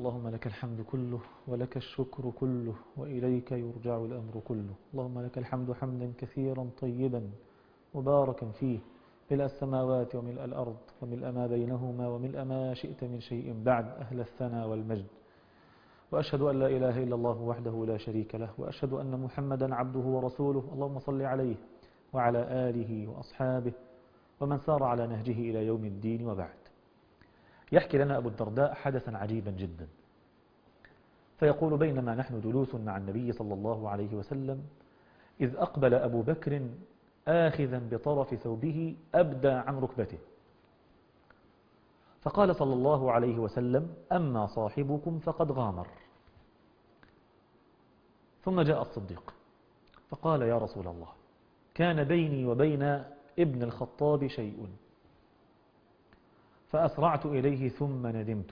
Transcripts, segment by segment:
اللهم لك الحمد كله ولك الشكر كله وإليك يرجع الأمر كله اللهم لك الحمد حمدا كثيرا طيبا مباركا فيه ملء السماوات وملء الأرض وملء ما بينهما وملء ما شئت من شيء بعد أهل الثنى والمجد وأشهد أن لا إله إلا الله وحده لا شريك له وأشهد أن محمدا عبده ورسوله اللهم صل عليه وعلى آله وأصحابه ومن سار على نهجه إلى يوم الدين وبعد يحكي لنا أبو الدرداء حدثا عجيبا جدا فيقول بينما نحن جلوس مع النبي صلى الله عليه وسلم إذ أقبل أبو بكر آخذا بطرف ثوبه أبدى عن ركبته فقال صلى الله عليه وسلم أما صاحبكم فقد غامر ثم جاء الصديق فقال يا رسول الله كان بيني وبين ابن الخطاب شيء فأسرعت إليه ثم ندمت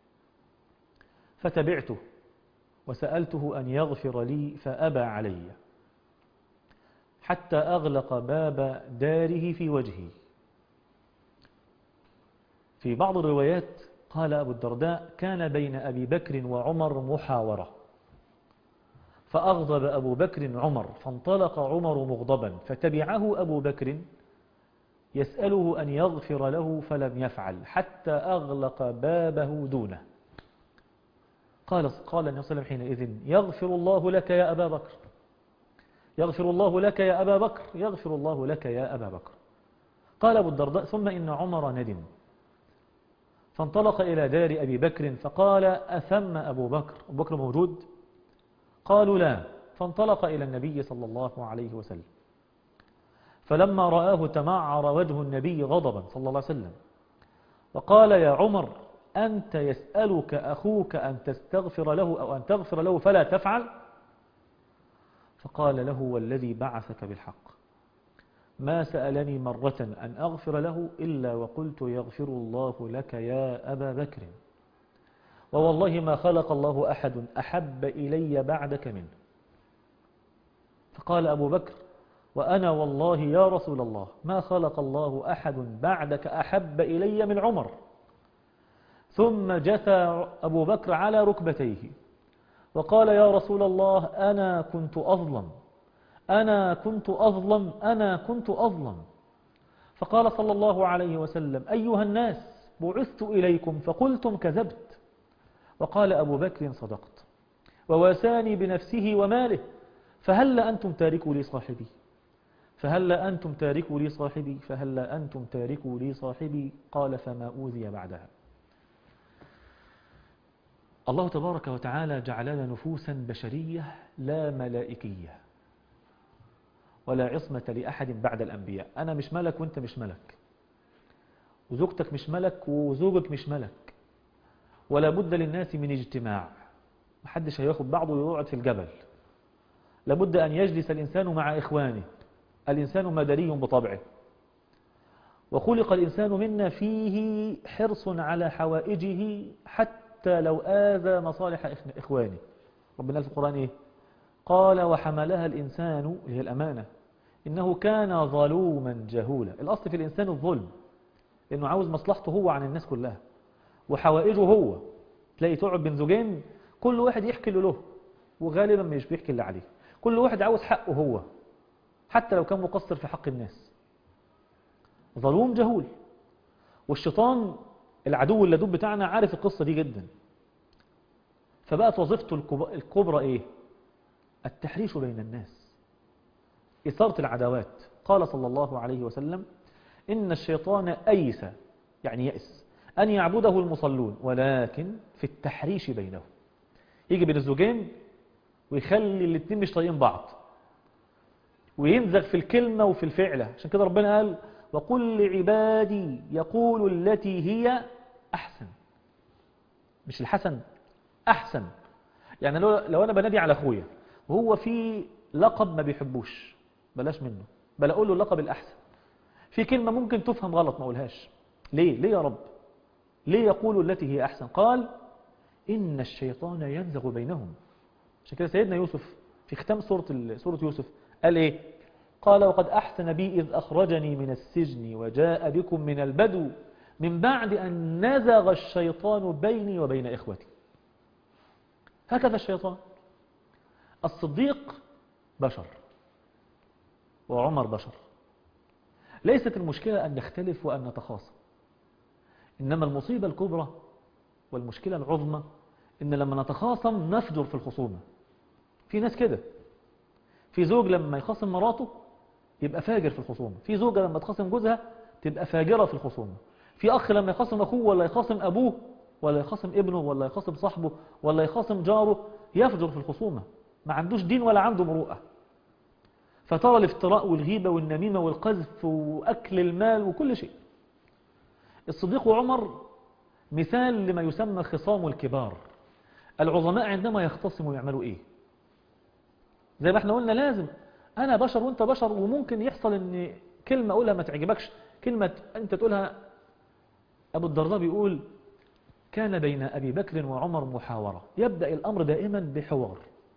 فتبعته وسألته أن يغفر لي فأبى علي حتى أغلق باب داره في وجهي في بعض الروايات قال أبو الدرداء كان بين أبي بكر وعمر محاورة فأغضب أبو بكر عمر فانطلق عمر مغضبا فتبعه أبو بكر يسأله أن يغفر له فلم يفعل حتى أغلق بابه دونه قال قال النبي صلى الله عليه وسلم حينئذ يغفر الله لك يا أبا بكر يغفر الله لك يا أبا بكر يغفر الله لك يا أبا بكر قال أبو الدرداء ثم إن عمر ندم فانطلق إلى دار أبي بكر فقال أثم أبو بكر أبو بكر موجود قالوا لا فانطلق إلى النبي صلى الله عليه وسلم فلما رآه تمعر وجه النبي غضبا صلى الله عليه وسلم وقال يا عمر أنت يسألك أخوك أن تستغفر له أو أن تغفر له فلا تفعل فقال له والذي بعثك بالحق ما سألني مرة أن أغفر له إلا وقلت يغفر الله لك يا أبا بكر ووالله ما خلق الله أحد أحب إلي بعدك منه فقال أبو بكر وأنا والله يا رسول الله ما خلق الله أحد بعدك أحب إلي من عمر ثم جثى أبو بكر على ركبتيه وقال يا رسول الله أنا كنت أظلم أنا كنت أظلم أنا كنت أظلم فقال صلى الله عليه وسلم أيها الناس بعثت إليكم فقلتم كذبت وقال أبو بكر صدقت وواساني بنفسه وماله فهل أنتم تاركوا لي صاحبي فهل أنتم تاركوا لي صاحبي فهل أنتم تاركوا لي صاحبي قال فما أوذي بعدها الله تبارك وتعالى جعلنا نفوسا بشرية لا ملائكية ولا عصمة لأحد بعد الأنبياء أنا مش ملك وانت مش ملك وزوجتك مش ملك وزوجك مش ملك ولا بد للناس من اجتماع محدش هياخد بعضه ويقعد في الجبل لابد أن يجلس الإنسان مع إخوانه الإنسان مدني بطبعه وخلق الإنسان منا فيه حرص على حوائجه حتى لو آذى مصالح إخوانه ربنا في القرآن إيه؟ قال وحملها الإنسان هي الأمانة إنه كان ظلوما جهولا الأصل في الإنسان الظلم لأنه عاوز مصلحته هو عن الناس كلها وحوائجه هو تلاقي تقعد بين زوجين كل واحد يحكي له له وغالبا مش بيحكي اللي عليه كل واحد عاوز حقه هو حتى لو كان مقصر في حق الناس ظلوم جهول والشيطان العدو اللدود بتاعنا عارف القصة دي جدا فبقت وظيفته الكبرى ايه التحريش بين الناس إثارة العداوات قال صلى الله عليه وسلم إن الشيطان أيس يعني يأس أن يعبده المصلون ولكن في التحريش بينهم يجي بين الزوجين ويخلي الاثنين مش طايقين بعض وينزغ في الكلمة وفي الفعلة عشان كده ربنا قال وقل لعبادي يقول التي هي أحسن مش الحسن أحسن يعني لو, لو أنا بنادي على أخويا وهو في لقب ما بيحبوش بلاش منه بل أقول له اللقب الأحسن في كلمة ممكن تفهم غلط ما أقولهاش ليه ليه يا رب ليه يقول التي هي أحسن قال إن الشيطان ينزغ بينهم عشان كده سيدنا يوسف في ختام سورة, سورة يوسف قال إيه قال وقد أحسن بي إذ أخرجني من السجن وجاء بكم من البدو من بعد أن نزغ الشيطان بيني وبين إخوتي هكذا الشيطان الصديق بشر وعمر بشر ليست المشكلة أن نختلف وأن نتخاصم إنما المصيبة الكبرى والمشكلة العظمى إن لما نتخاصم نفجر في الخصومة في ناس كده في زوج لما يخاصم مراته يبقى فاجر في الخصومة في زوجة لما تخاصم جوزها تبقى فاجرة في الخصومة في أخ لما يخاصم أخوه ولا يخاصم أبوه ولا يخاصم ابنه ولا يخاصم صاحبه ولا يخاصم جاره يفجر في الخصومة ما عندوش دين ولا عنده مروءة فترى الافتراء والغيبة والنميمة والقذف وأكل المال وكل شيء الصديق وعمر مثال لما يسمى خصام الكبار العظماء عندما يختصموا يعملوا ايه زي ما احنا قلنا لازم انا بشر وانت بشر وممكن يحصل ان كلمة اقولها ما تعجبكش كلمة انت تقولها ابو الدرداء بيقول كان بين ابي بكر وعمر محاورة يبدأ الامر دائما بحوار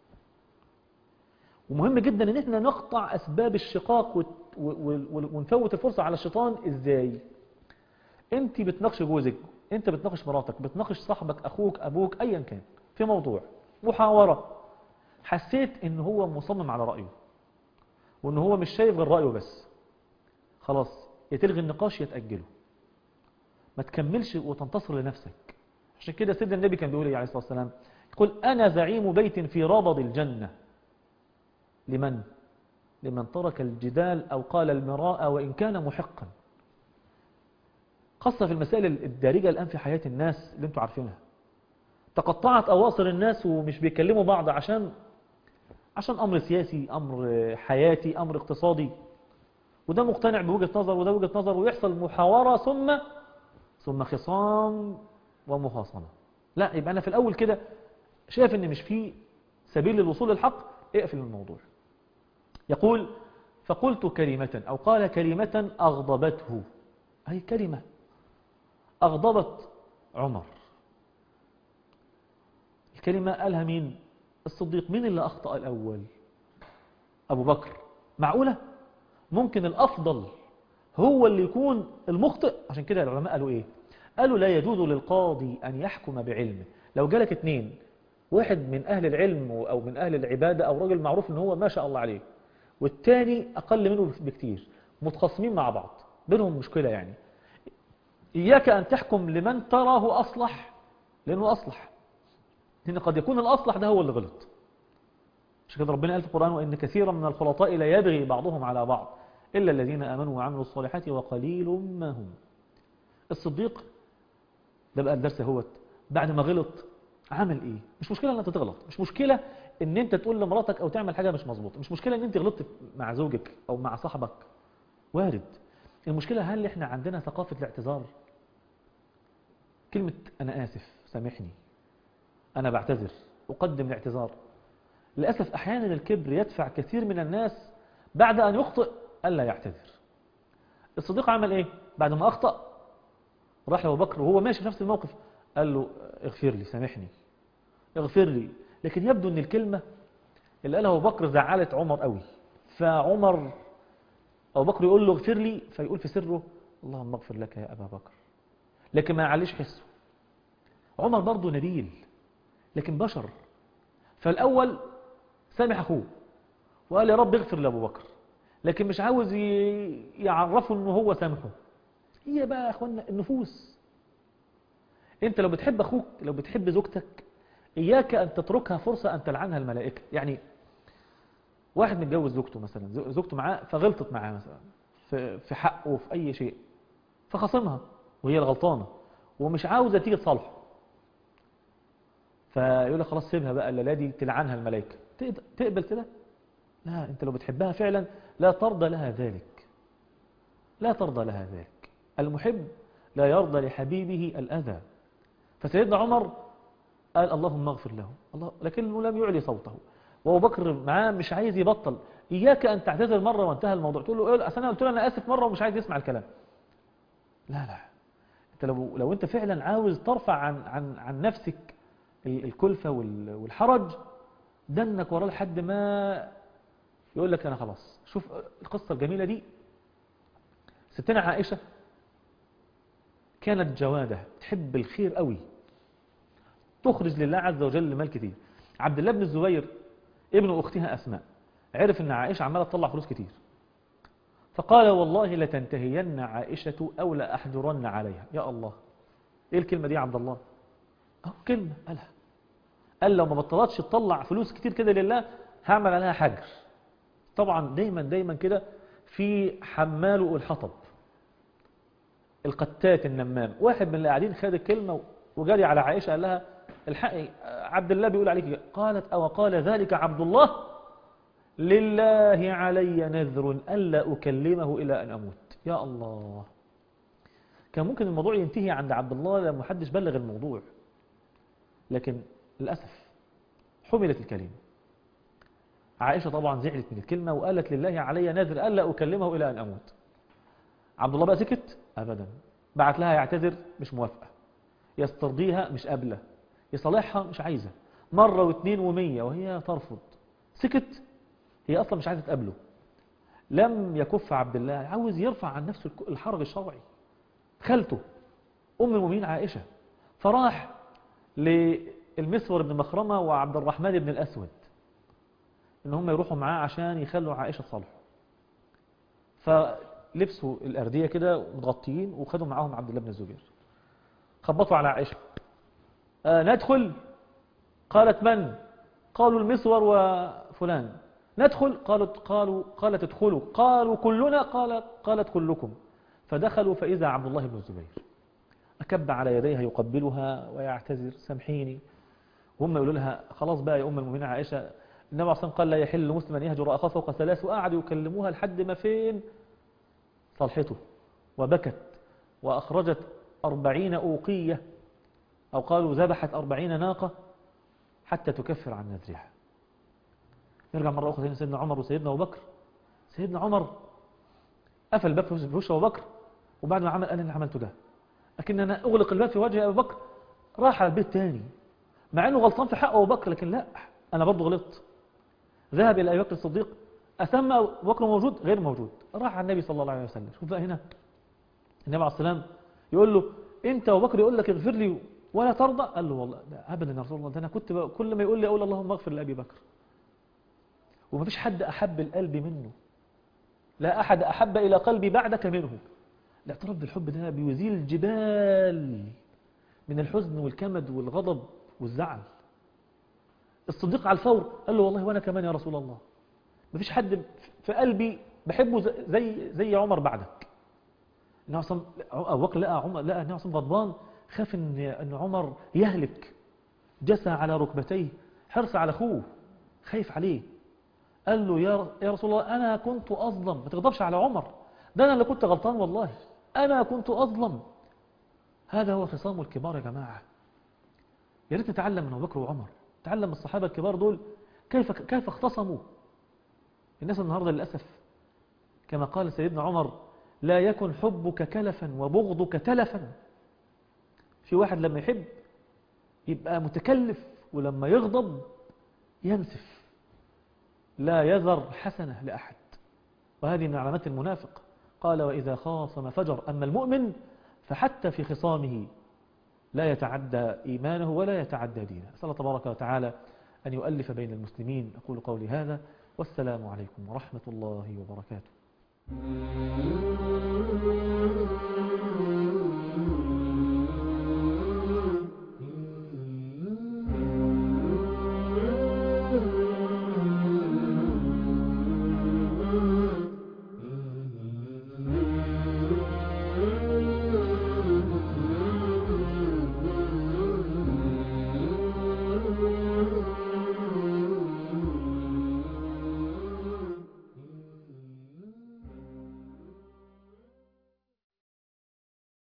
ومهم جدا ان احنا نقطع اسباب الشقاق ونفوت الفرصة على الشيطان ازاي انت بتناقش جوزك انت بتناقش مراتك بتناقش صاحبك اخوك ابوك ايا كان في موضوع محاورة حسيت ان هو مصمم على رأيه وان هو مش شايف غير رأيه بس خلاص يتلغي النقاش يتأجله ما تكملش وتنتصر لنفسك عشان كده سيدنا النبي كان بيقول عليه الصلاة والسلام يقول أنا زعيم بيت في رابض الجنة لمن؟ لمن ترك الجدال أو قال المراء وإن كان محقا خاصة في المسائل الدارجة الآن في حياة الناس اللي انتوا عارفينها تقطعت أواصر الناس ومش بيكلموا بعض عشان عشان أمر سياسي أمر حياتي أمر اقتصادي وده مقتنع بوجهة نظر وده وجهة نظر ويحصل محاورة ثم ثم خصام ومخاصمة لا يبقى أنا في الأول كده شايف إن مش في سبيل للوصول للحق اقفل الموضوع يقول فقلت كلمة أو قال كلمة أغضبته أي كلمة أغضبت عمر الكلمة قالها مين الصديق مين اللي أخطأ الأول أبو بكر معقولة ممكن الأفضل هو اللي يكون المخطئ عشان كده العلماء قالوا إيه قالوا لا يجوز للقاضي أن يحكم بعلمه لو جالك اتنين واحد من أهل العلم أو من أهل العبادة أو راجل معروف إن هو ما شاء الله عليه والتاني أقل منه بكتير متخاصمين مع بعض بينهم مشكلة يعني إياك أن تحكم لمن تراه أصلح لأنه أصلح لأن قد يكون الأصلح ده هو اللي غلط عشان كده ربنا قال في القرآن وإن كثيرا من الخلطاء لا يبغي بعضهم على بعض إلا الذين آمنوا وعملوا الصالحات وقليل ما هم الصديق ده بقى الدرس اهوت بعد ما غلط عمل ايه مش مشكلة ان انت تغلط مش مشكلة ان انت تقول لمراتك او تعمل حاجة مش مظبوطه مش مشكلة ان انت غلطت مع زوجك او مع صاحبك وارد المشكلة هل احنا عندنا ثقافة الاعتذار كلمة انا اسف سامحني انا بعتذر اقدم الاعتذار للأسف احيانا الكبر يدفع كثير من الناس بعد ان يخطئ الا يعتذر الصديق عمل ايه بعد ما اخطأ راح لأبو بكر وهو ماشي في نفس الموقف قال له اغفر لي سامحني اغفر لي لكن يبدو ان الكلمة اللي قالها أبو بكر زعلت عمر قوي فعمر أبو بكر يقول له اغفر لي فيقول في سره اللهم اغفر لك يا أبا بكر لكن ما يعليش حسه عمر برضه نبيل لكن بشر فالأول سامح أخوه وقال يا رب اغفر لأبو بكر لكن مش عاوز يعرفه انه هو سامحه هي بقى يا اخوانا النفوس انت لو بتحب اخوك لو بتحب زوجتك اياك ان تتركها فرصة ان تلعنها الملائكة يعني واحد متجوز زوجته مثلا زوجته معاه فغلطت معاه مثلا في حقه في اي شيء فخصمها وهي الغلطانة ومش عاوزة تيجي تصالحه فيقول لك خلاص سيبها بقى الليلة دي تلعنها الملائكة تقبل كده لا انت لو بتحبها فعلا لا ترضى لها ذلك لا ترضى لها ذلك المحب لا يرضى لحبيبه الأذى فسيدنا عمر قال اللهم اغفر له الله لكنه لم يعلي صوته وابو بكر معاه مش عايز يبطل إياك أن تعتذر مرة وانتهى الموضوع تقول له إيه أنا قلت له أنا آسف مرة ومش عايز يسمع الكلام لا لا انت لو, لو انت فعلا عاوز ترفع عن, عن, عن نفسك الكلفة والحرج دنك وراه لحد ما يقول لك أنا خلاص شوف القصة الجميلة دي ستنا عائشة كانت جوادة تحب الخير قوي تخرج لله عز وجل مال كتير عبد الله بن الزبير ابن أختها أسماء عرف أن عائشة عمالة تطلع فلوس كتير فقال والله لتنتهين عائشة أو لأحجرن عليها يا الله إيه الكلمة دي يا عبد الله أهو كلمة قالها قال لو ما بطلتش تطلع فلوس كتير كده لله هعمل عليها حجر طبعا دايما دايما كده في حمال الحطب القتات النمام واحد من اللي قاعدين خد الكلمة وجري على عائشة قال لها الحقي عبد الله بيقول عليك قالت أو قال ذلك عبد الله لله علي نذر ألا أكلمه إلى أن أموت يا الله كان ممكن الموضوع ينتهي عند عبد الله لما محدش بلغ الموضوع لكن للأسف حملت الكلمة عائشة طبعا زعلت من الكلمة وقالت لله علي نذر ألا أكلمه إلى أن أموت عبد الله بقى سكت أبدا بعت لها يعتذر مش موافقة يسترضيها مش قابلة يصالحها مش عايزة مرة واثنين ومية وهي ترفض سكت هي أصلا مش عايزة تقابله لم يكف عبد الله عاوز يرفع عن نفسه الحرج الشرعي خالته أم المؤمنين عائشة فراح للمسور بن مخرمة وعبد الرحمن بن الأسود إن هم يروحوا معاه عشان يخلوا عائشة تصالحه فلبسوا الأردية كده متغطيين وخدوا معاهم عبد الله بن الزبير خبطوا على عائشة آه ندخل قالت من قالوا المسور وفلان ندخل قالت قالوا قالت ادخلوا قالوا كلنا قال قالت كلكم فدخلوا فإذا عبد الله بن الزبير أكب على يديها يقبلها ويعتذر سامحيني وهم يقولوا لها خلاص بقى يا أم المؤمنين عائشة النبي عليه الصلاة والسلام قال لا يحل مسلم أن يهجر أخاه فوق ثلاث وقعدوا يكلموها لحد ما فين صلحته وبكت وأخرجت أربعين أوقية أو قالوا ذبحت أربعين ناقة حتى تكفر عن نذرها نرجع مرة أخرى سيدنا عمر وسيدنا أبو بكر سيدنا عمر قفل الباب في وش أبو بكر وبعد ما عمل قال أنا عملته ده لكن أنا أغلق الباب في وجه أبو بكر راح على البيت تاني مع أنه غلطان في حق أبو بكر لكن لا أنا برضه غلطت ذهب إلى أبي بكر الصديق أثم أبو بكر موجود غير موجود راح على النبي صلى الله عليه وسلم شوف بقى هنا النبي عليه السلام يقول له أنت أبو بكر يقول لك اغفر لي ولا ترضى قال له والله ده أبدا يا رسول الله ده أنا كنت كل ما يقول لي أقول اللهم اغفر لأبي بكر وما فيش حد أحب القلب منه لا أحد أحب إلى قلبي بعدك منه الاعتراف بالحب ده بيزيل الجبال من الحزن والكمد والغضب والزعل الصديق على الفور قال له والله وأنا كمان يا رسول الله ما فيش حد في قلبي بحبه زي زي عمر بعدك نعصم أبو بكر لقى عمر لقى نعصم غضبان خاف ان ان عمر يهلك جسى على ركبتيه حرص على اخوه خايف عليه قال له يا يا رسول الله انا كنت اظلم ما تغضبش على عمر ده انا اللي كنت غلطان والله انا كنت اظلم هذا هو خصام الكبار يا جماعه يا ريت نتعلم من ابو بكر وعمر نتعلم من الصحابه الكبار دول كيف كيف اختصموا الناس النهارده للاسف كما قال سيدنا عمر لا يكن حبك كلفا وبغضك تلفا في واحد لما يحب يبقى متكلف ولما يغضب ينسف لا يذر حسنة لأحد وهذه من علامات المنافق قال وإذا خاصم فجر أما المؤمن فحتى في خصامه لا يتعدى إيمانه ولا يتعدى دينه أسأل الله تبارك وتعالى أن يؤلف بين المسلمين أقول قولي هذا والسلام عليكم ورحمة الله وبركاته